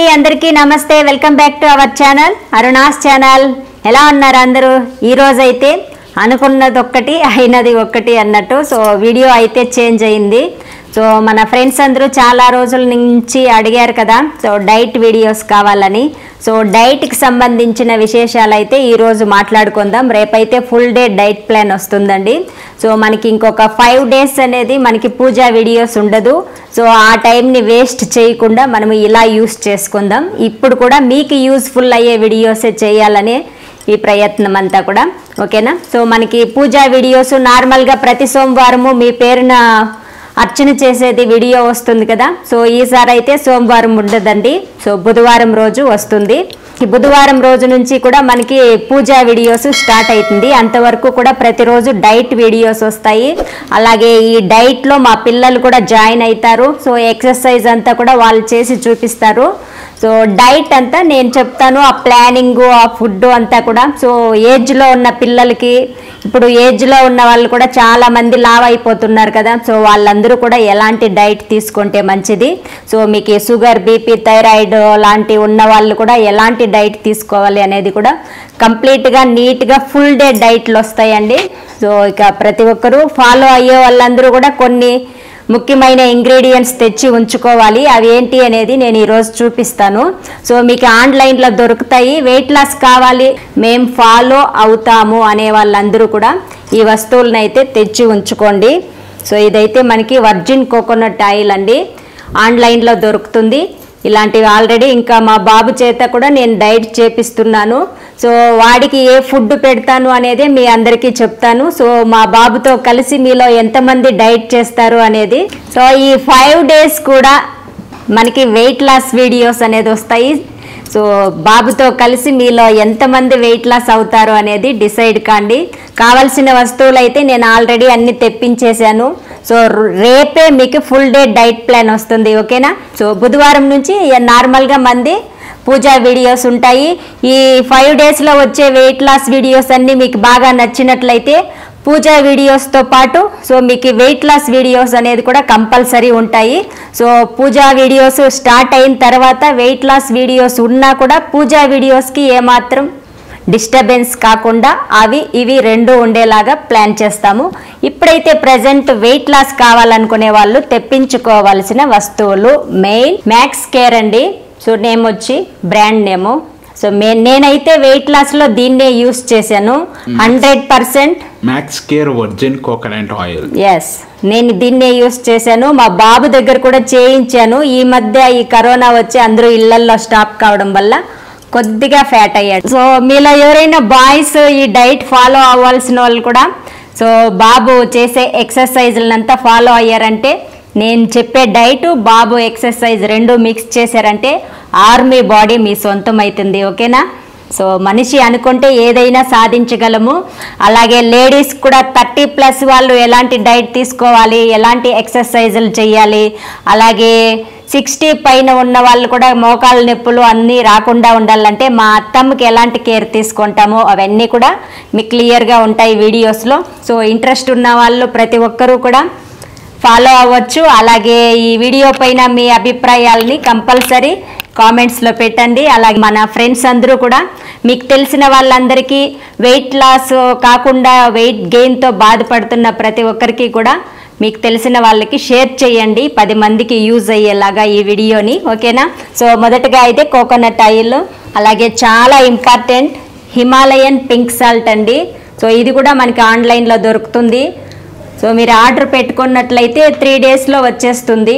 అందరికీ నమస్తే welcome back to our channel Aruna's channel ఎలా ఉన్నారు అందరూ ఈ రోజు అయితే అనుకున్నది ఒక్కటి అయినది ఒక్కటి అన్నట్టు సో వీడియో అయితే చేంజ్ అయింది సో మన ఫ్రెండ్స్ అందరూ చాలా రోజుల నుంచి అడిగారు కదా సో డైట్ వీడియోస్ కావాలని సో డైట్కి సంబంధించిన విశేషాలు అయితే ఈరోజు మాట్లాడుకుందాం రేపైతే ఫుల్ డే డైట్ ప్లాన్ వస్తుందండి సో మనకి ఇంకొక ఫైవ్ డేస్ అనేది మనకి పూజా వీడియోస్ ఉండదు సో ఆ టైంని వేస్ట్ చేయకుండా మనం ఇలా యూస్ చేసుకుందాం ఇప్పుడు కూడా మీకు యూస్ఫుల్ అయ్యే వీడియోసే చేయాలనే ఈ ప్రయత్నం అంతా కూడా ఓకేనా సో మనకి పూజా వీడియోస్ నార్మల్గా ప్రతి సోమవారము మీ పేరున అర్చన చేసేది వీడియో వస్తుంది కదా సో ఈసారి అయితే సోమవారం ఉండదండి సో బుధవారం రోజు వస్తుంది ఈ బుధవారం రోజు నుంచి కూడా మనకి పూజా వీడియోస్ స్టార్ట్ అవుతుంది అంతవరకు కూడా ప్రతిరోజు డైట్ వీడియోస్ వస్తాయి అలాగే ఈ డైట్లో మా పిల్లలు కూడా జాయిన్ అవుతారు సో ఎక్సర్సైజ్ అంతా కూడా వాళ్ళు చేసి చూపిస్తారు సో డైట్ అంతా నేను చెప్తాను ఆ ప్లానింగ్ ఆ ఫుడ్ అంతా కూడా సో ఏజ్లో ఉన్న పిల్లలకి ఇప్పుడు ఏజ్లో ఉన్న వాళ్ళు కూడా చాలా మంది లావ్ అయిపోతున్నారు కదా సో వాళ్ళందరూ కూడా ఎలాంటి డైట్ తీసుకుంటే మంచిది సో మీకు షుగర్ బీపీ థైరాయిడ్ లాంటి ఉన్న వాళ్ళు కూడా ఎలాంటి డైట్ తీసుకోవాలి అనేది కూడా కంప్లీట్గా నీట్గా ఫుల్ డే డైట్లు వస్తాయండి సో ఇక ప్రతి ఒక్కరూ ఫాలో అయ్యే వాళ్ళందరూ కూడా కొన్ని ముఖ్యమైన ఇంగ్రీడియంట్స్ తెచ్చి ఉంచుకోవాలి అవి ఏంటి అనేది నేను ఈరోజు చూపిస్తాను సో మీకు ఆన్లైన్లో దొరుకుతాయి వెయిట్ లాస్ కావాలి మేము ఫాలో అవుతాము అనే వాళ్ళందరూ కూడా ఈ వస్తువులను అయితే తెచ్చి ఉంచుకోండి సో ఇదైతే మనకి వర్జిన్ కోకోనట్ ఆయిల్ అండి ఆన్లైన్లో దొరుకుతుంది ఇలాంటివి ఆల్రెడీ ఇంకా మా బాబు చేత కూడా నేను డైట్ చేపిస్తున్నాను సో వాడికి ఏ ఫుడ్ పెడతాను అనేది మీ అందరికీ చెప్తాను సో మా బాబుతో కలిసి మీలో ఎంతమంది డైట్ చేస్తారు అనేది సో ఈ ఫైవ్ డేస్ కూడా మనకి వెయిట్ లాస్ వీడియోస్ అనేది వస్తాయి సో బాబుతో కలిసి మీలో ఎంతమంది వెయిట్ లాస్ అవుతారు అనేది డిసైడ్ కాండి కావలసిన వస్తువులు అయితే నేను ఆల్రెడీ అన్ని తెప్పించేశాను సో రేపే మీకు ఫుల్ డే డైట్ ప్లాన్ వస్తుంది ఓకేనా సో బుధవారం నుంచి నార్మల్గా మంది పూజా వీడియోస్ ఉంటాయి ఈ ఫైవ్ డేస్లో వచ్చే వెయిట్ లాస్ వీడియోస్ అన్నీ మీకు బాగా నచ్చినట్లయితే పూజా వీడియోస్తో పాటు సో మీకు వెయిట్ లాస్ వీడియోస్ అనేది కూడా కంపల్సరీ ఉంటాయి సో పూజా వీడియోస్ స్టార్ట్ అయిన తర్వాత వెయిట్ లాస్ వీడియోస్ ఉన్నా కూడా పూజా వీడియోస్కి ఏమాత్రం డిస్టర్బెన్స్ కాకుండా అవి ఇవి రెండు ఉండేలాగా ప్లాన్ చేస్తాము ఇప్పుడైతే ప్రజెంట్ వెయిట్ లాస్ కావాలనుకునే వాళ్ళు తెప్పించుకోవాల్సిన వస్తువులు మెయిన్ మ్యాక్స్ కేర్ అండి సో నేమ్ వచ్చి బ్రాండ్ నేము సో మే నేనైతే వెయిట్ లాస్లో దీన్నే యూస్ చేశాను hundred percent Max Care virgin coconut oil yes నేను దీన్నే యూస్ చేశాను మా బాబు దగ్గర కూడా చేయించాను ఈ మధ్య ఈ కరోనా వచ్చి అందరూ ఇళ్లల్లో స్టాప్ కావడం వల్ల కొద్దిగా ఫ్యాట్ అయ్యాడు సో మీలో ఎవరైనా బాయ్స్ ఈ డైట్ ఫాలో అవ్వాల్సిన వాళ్ళు కూడా సో బాబు చేసే ఎక్సర్సైజులంతా ఫాలో అయ్యారంటే నేను చెప్పే డైట్ బాబు ఎక్సర్సైజ్ రెండు మిక్స్ చేశారంటే ఆర్మీ బాడీ మీ సొంతం అవుతుంది ఓకేనా సో మనిషి అనుకుంటే ఏదైనా సాధించగలము అలాగే లేడీస్ కూడా థర్టీ ప్లస్ వాళ్ళు ఎలాంటి డైట్ తీసుకోవాలి ఎలాంటి ఎక్సర్సైజులు చేయాలి అలాగే సిక్స్టీ పైన ఉన్న వాళ్ళు కూడా మోకాళ్ళ నొప్పులు అన్నీ రాకుండా ఉండాలంటే మా అత్తమ్మకి ఎలాంటి కేర్ తీసుకుంటామో అవన్నీ కూడా మీకు క్లియర్గా ఉంటాయి వీడియోస్లో సో ఇంట్రెస్ట్ ఉన్న వాళ్ళు ప్రతి ఒక్కరూ కూడా ఫాలో అవ్వచ్చు అలాగే ఈ వీడియో పైన మీ అభిప్రాయాలని కంపల్సరీ కామెంట్స్లో పెట్టండి అలాగే మన ఫ్రెండ్స్ అందరూ కూడా మీకు తెలిసిన వాళ్ళందరికీ వెయిట్ లాస్ కాకుండా వెయిట్ గెయిన్తో బాధపడుతున్న ప్రతి ఒక్కరికి కూడా మీకు తెలిసిన వాళ్ళకి షేర్ చేయండి పది మందికి యూజ్ అయ్యేలాగా ఈ వీడియోని ఓకేనా సో మొదటగా అయితే కోకోనట్ ఆయిల్ అలాగే చాలా ఇంపార్టెంట్ హిమాలయన్ పింక్ సాల్ట్ అండి సో ఇది కూడా మనకి ఆన్లైన్లో దొరుకుతుంది సో మీరు ఆర్డర్ పెట్టుకున్నట్లయితే త్రీ డేస్లో వచ్చేస్తుంది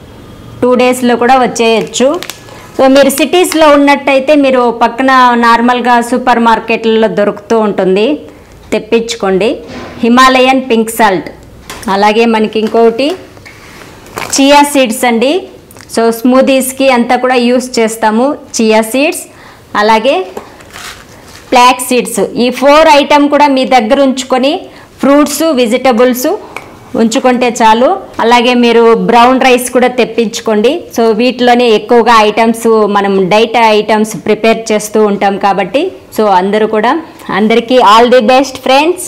టూ డేస్లో కూడా వచ్చేయచ్చు సో మీరు సిటీస్లో ఉన్నట్టయితే మీరు పక్కన నార్మల్గా సూపర్ మార్కెట్లలో దొరుకుతూ ఉంటుంది తెప్పించుకోండి హిమాలయన్ పింక్ సాల్ట్ అలాగే మనకి ఇంకొకటి చియా సీడ్స్ అండి సో స్మూదీస్కి అంతా కూడా యూస్ చేస్తాము చియా సీడ్స్ అలాగే ఫ్లాక్ సీడ్స్ ఈ ఫోర్ ఐటమ్ కూడా మీ దగ్గర ఉంచుకొని ఫ్రూట్స్ వెజిటబుల్స్ ఉంచుకుంటే చాలు అలాగే మీరు బ్రౌన్ రైస్ కూడా తెప్పించుకోండి సో వీటిలోనే ఎక్కువగా ఐటమ్స్ మనం డైట్ ఐటమ్స్ ప్రిపేర్ చేస్తూ ఉంటాం కాబట్టి సో అందరూ కూడా అందరికీ all the best friends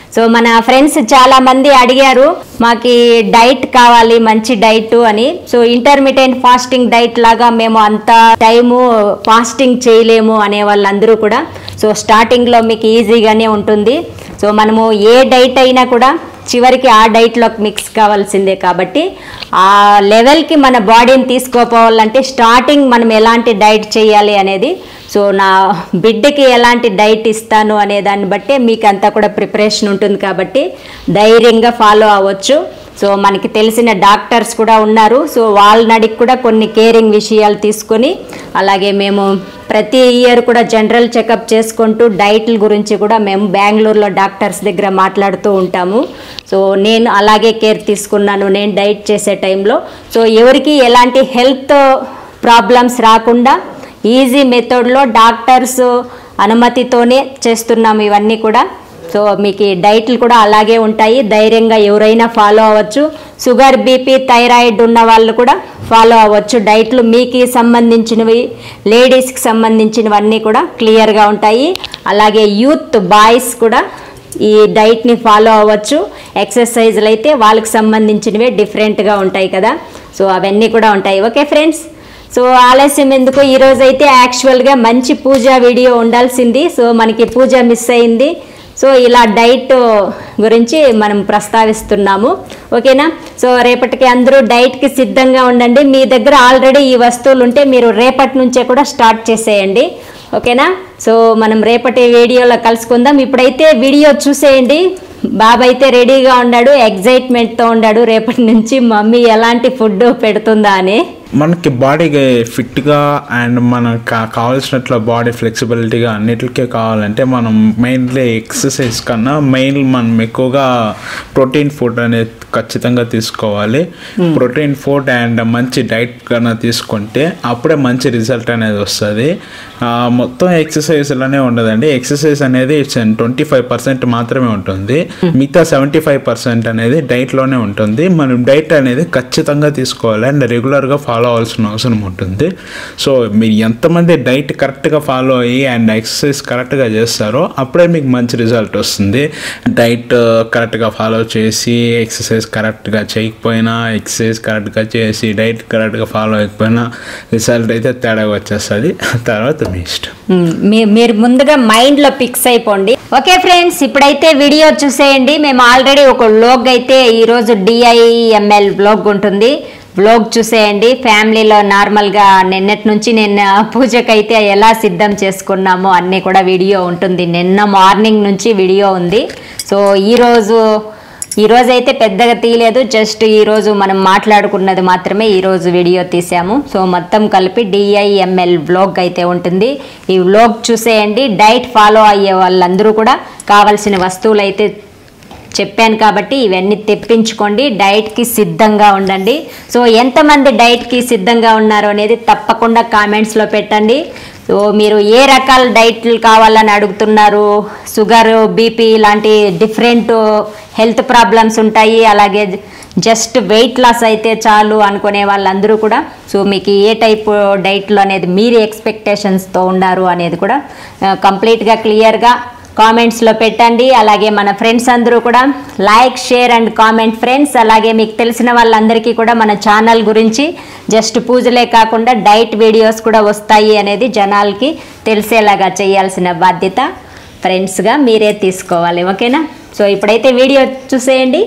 so మన ఫ్రెండ్స్ చాలా మంది అడిగారు మాకి డైట్ కావాలి మంచి డైట్ అని సో ఇంటర్మీడియట్ ఫాస్టింగ్ డైట్ లాగా మేము అంత టైము ఫాస్టింగ్ చేయలేము అనే వాళ్ళందరూ కూడా సో స్టార్టింగ్లో మీకు ఈజీగానే ఉంటుంది సో మనము ఏ డైట్ అయినా కూడా చివరికి ఆ డైట్లోకి మిక్స్ కావాల్సిందే కాబట్టి ఆ లెవెల్కి మన బాడీని తీసుకోపోవాలంటే స్టార్టింగ్ మనం ఎలాంటి డైట్ చేయాలి అనేది సో నా బిడ్డకి ఎలాంటి డైట్ ఇస్తాను అనే దాన్ని బట్టే మీకు అంతా కూడా ప్రిపరేషన్ ఉంటుంది కాబట్టి ధైర్యంగా ఫాలో అవ్వచ్చు సో మనకి తెలిసిన డాక్టర్స్ కూడా ఉన్నారు సో వాళ్ళని అడిగి కూడా కొన్ని కేరింగ్ విషయాలు తీసుకొని అలాగే మేము ప్రతి ఇయర్ కూడా జనరల్ చెకప్ చేసుకుంటూ డైట్ల గురించి కూడా మేము బెంగళూరులో డాక్టర్స్ దగ్గర మాట్లాడుతూ ఉంటాము సో నేను అలాగే కేర్ తీసుకున్నాను నేను డైట్ చేసే టైంలో సో ఎవరికి ఎలాంటి హెల్త్ ప్రాబ్లమ్స్ రాకుండా ఈజీ మెథడ్లో డాక్టర్స్ అనుమతితోనే చేస్తున్నాము ఇవన్నీ కూడా సో మీకు ఈ డైట్లు కూడా అలాగే ఉంటాయి ధైర్యంగా ఎవరైనా ఫాలో అవ్వచ్చు షుగర్ బీపీ థైరాయిడ్ ఉన్న వాళ్ళు కూడా ఫాలో అవ్వచ్చు డైట్లు మీకు సంబంధించినవి లేడీస్కి సంబంధించినవన్నీ కూడా క్లియర్గా ఉంటాయి అలాగే యూత్ బాయ్స్ కూడా ఈ డైట్ని ఫాలో అవ్వచ్చు ఎక్సర్సైజ్లు అయితే వాళ్ళకి సంబంధించినవే డిఫరెంట్గా ఉంటాయి కదా సో అవన్నీ కూడా ఉంటాయి ఓకే ఫ్రెండ్స్ సో ఆలస్యం ఎందుకు ఈరోజు అయితే యాక్చువల్గా మంచి పూజ వీడియో ఉండాల్సింది సో మనకి పూజ మిస్ అయింది సో ఇలా డైట్ గురించి మనం ప్రస్తావిస్తున్నాము ఓకేనా సో రేపటికి అందరూ డైట్కి సిద్ధంగా ఉండండి మీ దగ్గర ఆల్రెడీ ఈ వస్తువులు ఉంటే మీరు రేపటి నుంచే కూడా స్టార్ట్ చేసేయండి ఓకేనా సో మనం రేపటి వీడియోలో కలుసుకుందాం ఇప్పుడైతే వీడియో చూసేయండి బాబు అయితే రెడీగా ఉన్నాడు ఎగ్జైట్మెంట్తో ఉన్నాడు రేపటి నుంచి మమ్మీ ఎలాంటి ఫుడ్ పెడుతుందా అని మనకి బాడీకి ఫిట్గా అండ్ మనకు కా- కావాల్సినట్లు బాడీ ఫ్లెక్సిబిలిటీగా అన్నిటికీ కావాలంటే మనం మెయిన్లీ ఎక్సర్సైజ్ కన్నా మెయిన్ మనం ఎక్కువగా ప్రోటీన్ ఫుడ్ అనేది ఖచ్చితంగా తీసుకోవాలి ప్రోటీన్ ఫుడ్ అండ్ మంచి డైట్ కన్నా తీసుకుంటే అప్పుడే మంచి రిజల్ట్ అనేది వస్తుంది మొత్తం ఎక్సర్సైజ్లోనే ఉండదండి ఎక్సర్సైజ్ అనేది ట్వంటీ ఫైవ్ పర్సెంట్ మాత్రమే ఉంటుంది మిగతా సెవెంటీ ఫైవ్ పర్సెంట్ అనేది డైట్లోనే ఉంటుంది మనం డైట్ అనేది ఖచ్చితంగా తీసుకోవాలి అండ్ రెగ్యులర్గా ఫాలో అవ్వాల్సిన అవసరం ఉంటుంది సో మీరు ఎంతమంది డైట్ కరెక్ట్గా ఫాలో అయ్యి అండ్ ఎక్సర్సైజ్ కరెక్ట్గా చేస్తారో అప్పుడే మీకు మంచి రిజల్ట్ వస్తుంది డైట్ కరెక్ట్గా ఫాలో చేసి ఎక్సర్సైజ్ కరెక్ట్గా చేయకపోయినా ఎక్సర్సైజ్ కరెక్ట్గా చేసి డైట్ కరెక్ట్గా ఫాలో అయ్యకపోయినా రిజల్ట్ అయితే తేడాగా వచ్చేస్తుంది తర్వాత మీ ఇష్టం మ్మ్. మీ- మీరు ముందుగా మైండ్ లో ఫిక్స్ అయిపోండి ఓకే ఫ్రెండ్స్ ఇప్పుడైతే వీడియో చూసేయండి మేము ఆల్రెడీ ఒక వ్లోగ్ అయితే ఈరోజు డిఐఎంఎల్ వ్లోగ్ ఉంటుంది వ్లోగ్ చూసేయండి ఫ్యామిలీలో నార్మల్గా నిన్నటి నుంచి నిన్న పూజకైతే ఎలా సిద్ధం చేసుకున్నామో అన్నీ కూడా వీడియో ఉంటుంది నిన్న మార్నింగ్ నుంచి వీడియో ఉంది సో ఈరోజు ఈ రోజు అయితే పెద్దగా తీయలేదు జస్ట్ ఈ రోజు మనం మాట్లాడుకున్నది మాత్రమే ఈ రోజు వీడియో తీసాము సో మొత్తం కలిపి డిఐఎంఎల్ వ్లోగ్ అయితే ఉంటుంది ఈ వ్లోగ్ చూసేయండి డైట్ ఫాలో అయ్యే వాళ్ళందరూ కూడా కావలసిన వస్తువులు అయితే చెప్పాను కాబట్టి ఇవన్నీ తెప్పించుకోండి డైట్కి సిద్ధంగా ఉండండి సో ఎంతమంది డైట్కి సిద్ధంగా ఉన్నారో అనేది తప్పకుండా కామెంట్స్లో పెట్టండి సో మీరు ఏ రకాల డైట్లు కావాలని అడుగుతున్నారు షుగర్ బీపీ ఇలాంటి డిఫరెంట్ హెల్త్ ప్రాబ్లమ్స్ ఉంటాయి అలాగే జస్ట్ వెయిట్ లాస్ అయితే చాలు అనుకునే వాళ్ళందరూ కూడా సో మీకు ఏ టైప్ డైట్లు అనేది మీరు ఎక్స్పెక్టేషన్స్తో ఉన్నారు అనేది కూడా కంప్లీట్గా క్లియర్గా కామెంట్స్లో పెట్టండి అలాగే మన ఫ్రెండ్స్ అందరూ కూడా like share and comment friends అలాగే మీకు తెలిసిన వాళ్ళందరికీ కూడా మన ఛానల్ గురించి జస్ట్ పూజలే కాకుండా డైట్ వీడియోస్ కూడా వస్తాయి అనేది జనాలకి తెలిసేలాగా చేయాల్సిన బాధ్యత ఫ్రెండ్స్గా మీరే తీసుకోవాలి ఓకేనా సో ఇప్పుడైతే వీడియో చూసేయండి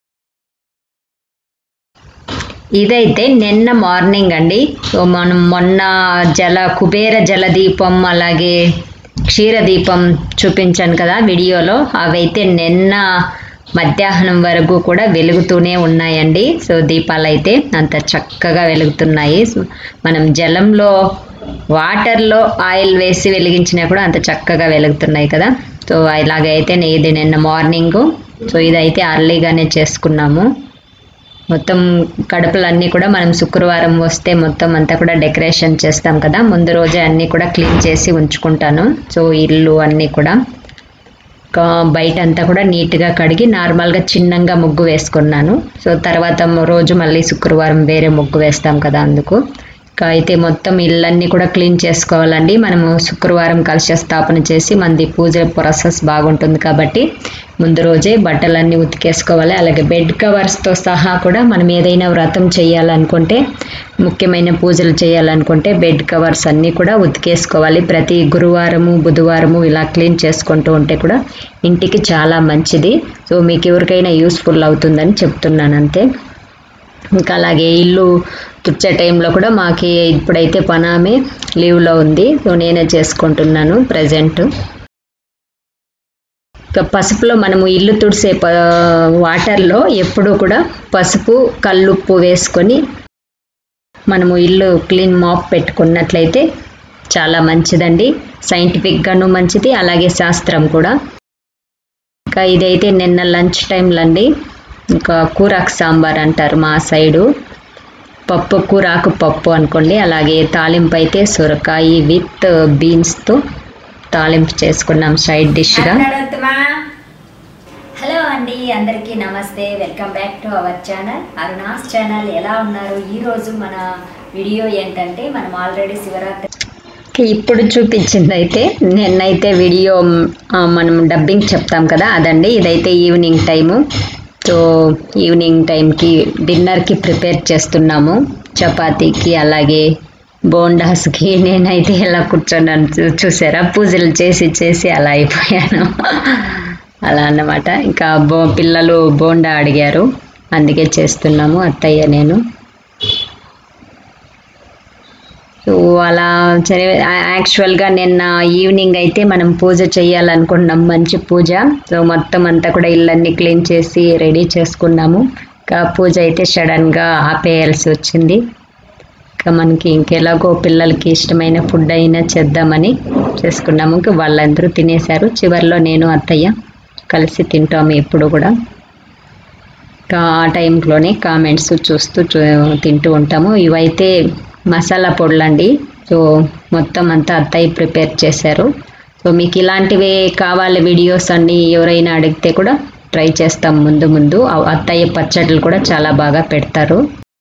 ఇదైతే నిన్న మార్నింగ్ అండి సో మనం మొన్న జల కుబేర జలదీపం అలాగే క్షీరదీపం చూపించాను కదా వీడియోలో అవైతే నిన్న మధ్యాహ్నం వరకు కూడా వెలుగుతూనే ఉన్నాయండి సో దీపాలు అయితే అంత చక్కగా వెలుగుతున్నాయి సో మనం జలంలో వాటర్లో ఆయిల్ వేసి వెలిగించినా కూడా అంత చక్కగా వెలుగుతున్నాయి కదా సో ఇలాగైతే ఇది నిన్న మార్నింగ్ సో ఇదైతే అర్లీగానే చేసుకున్నాము మొత్తం కడుపులన్నీ కూడా మనం శుక్రవారం వస్తే మొత్తం అంతా కూడా డెకరేషన్ చేస్తాం కదా ముందు రోజే అన్నీ కూడా క్లీన్ చేసి ఉంచుకుంటాను సో ఇల్లు అన్నీ కూడా కా- బయట అంతా కూడా నీట్గా కడిగి నార్మల్గా చిన్నంగా ముగ్గు వేసుకున్నాను సో తర్వాత మ- రోజు మళ్ళీ శుక్రవారం వేరే ముగ్గు వేస్తాం కదా అందుకు ఇంకా అయితే మొత్తం ఇళ్ళన్నీ కూడా క్లీన్ చేసుకోవాలండి మనము శుక్రవారం కలశ స్థాపన చేసి మనది పూజ ప్రాసెస్ బాగుంటుంది కాబట్టి ముందు రోజే బట్టలన్నీ ఉతికేసుకోవాలి అలాగే బెడ్ కవర్స్తో సహా కూడా మనం ఏదైనా వ్రతం చేయాలనుకుంటే ముఖ్యమైన పూజలు చేయాలనుకుంటే బెడ్ కవర్స్ అన్నీ కూడా ఉతికేసుకోవాలి ప్రతి గురువారము బుధవారము ఇలా క్లీన్ చేసుకుంటూ ఉంటే కూడా ఇంటికి చాలా మంచిది సో మీకు ఎవరికైనా యూస్ఫుల్ అవుతుందని చెప్తున్నాను అంతే ఇంకా అలాగే ఇల్లు తుడిచే టైంలో కూడా మాకి ఇప్పుడైతే పనామే లీవ్లో ఉంది సో నేనే చేసుకుంటున్నాను ప్రజెంట్ ఇంకా పసుపులో మనము ఇల్లు తుడిసే ప వాటర్లో ఎప్పుడూ కూడా పసుపు కల్లుప్పు వేసుకొని మనము ఇల్లు క్లీన్ మాప్ పెట్టుకున్నట్లయితే చాలా మంచిదండి సైంటిఫిక్గాను మంచిది అలాగే శాస్త్రం కూడా ఇంకా ఇదైతే నిన్న లంచ్ టైంలో అండి ఇంకా కూరాకు సాంబార్ అంటారు మా సైడు పప్పు కూరాకు పప్పు అనుకోండి అలాగే తాలింపు అయితే సొరకాయ విత్ బీన్స్తో తాలింపు చేసుకున్నాం సైడ్ డిష్గా హలో అండి అందరికీ నమస్తే welcome back to our channel Aruna's channel ఎలా ఉన్నారు ఈ రోజు మన వీడియో ఏంటంటే మనం ఆల్రెడీ శివరాత్రి ఇప్పుడు చూపించింది అయితే నిన్నైతే వీడియో ఆ, మనం డబ్బింగ్ చెప్తాం కదా అదండి ఇదైతే ఈవినింగ్ టైము సో ఈవినింగ్ టైంకి డిన్నర్కి ప్రిపేర్ చేస్తున్నాము చపాతీకి అలాగే బోండాస్కి నేనైతే ఎలా కూర్చున్నాను చూ- చూసారా పూజలు చేసి చేసి అలా అయిపోయాను అలా అన్నమాట ఇంకా బో పిల్లలు బోండా అడిగారు అందుకే చేస్తున్నాము అత్తయ్య నేను సో అలా సరే యాక్చువల్గా నిన్న ఈవినింగ్ అయితే మనం పూజ చేయాలనుకున్నాం మంచి పూజ సో మొత్తం అంతా కూడా ఇల్లన్నీ క్లీన్ చేసి రెడీ చేసుకున్నాము ఇంకా పూజ అయితే సడన్గా ఆపేయాల్సి వచ్చింది ఇంకా మనకి ఇంకెలాగో పిల్లలకి ఇష్టమైన ఫుడ్ అయినా చేద్దామని చేసుకున్నాము ఇంకా వాళ్ళందరూ తినేశారు చివరిలో నేను అత్తయ్య కలిసి తింటాము ఎప్పుడు కూడా ఇంకా ఆ టైంలోనే కామెంట్స్ చూస్తూ చూ- తింటూ ఉంటాము ఇవైతే మసాలా పొడులండి సో మొత్తం అంతా అత్తయ్య ప్రిపేర్ చేశారు సో మీకు ఇలాంటివే కావాలి వీడియోస్ అన్ని ఎవరైనా అడిగితే కూడా ట్రై చేస్తాం ముందు ముందు ఆ అత్తయ్య పచ్చళ్ళు కూడా చాలా బాగా పెడతారు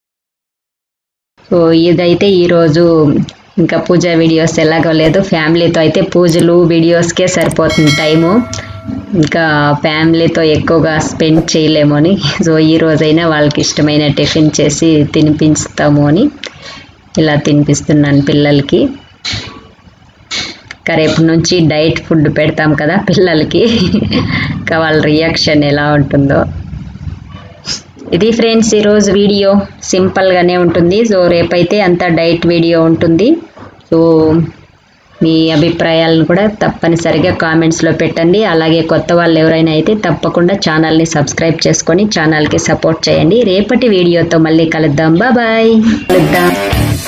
సో ఇదైతే ఈరోజు ఇంకా పూజ వీడియోస్ ఎలాగో లేదు ఫ్యామిలీతో అయితే పూజలు వీడియోస్కే సరిపోతుంది టైము ఇంకా ఫ్యామిలీతో ఎక్కువగా స్పెండ్ చేయలేము అని సో ఈ రోజైనా వాళ్ళకి ఇష్టమైన టిఫిన్ చేసి తినిపిస్తాము అని ఇలా తినిపిస్తున్నాను పిల్లలకి ఇంకా రేపు నుంచి డైట్ ఫుడ్ పెడతాం కదా పిల్లలకి ఇంకా వాళ్ళ రియాక్షన్ ఎలా ఉంటుందో ఇది ఫ్రెండ్స్ ఈరోజు వీడియో సింపుల్గానే ఉంటుంది సో రేపైతే అంతా డైట్ వీడియో ఉంటుంది సో మీ అభిప్రాయాలను కూడా తప్పనిసరిగా కామెంట్స్లో పెట్టండి అలాగే కొత్త వాళ్ళు ఎవరైనా అయితే తప్పకుండా ఛానల్ని సబ్స్క్రైబ్ చేసుకొని ఛానల్కి సపోర్ట్ చేయండి రేపటి వీడియోతో మళ్ళీ కలుద్దాం బాయ్ కలుద్దాం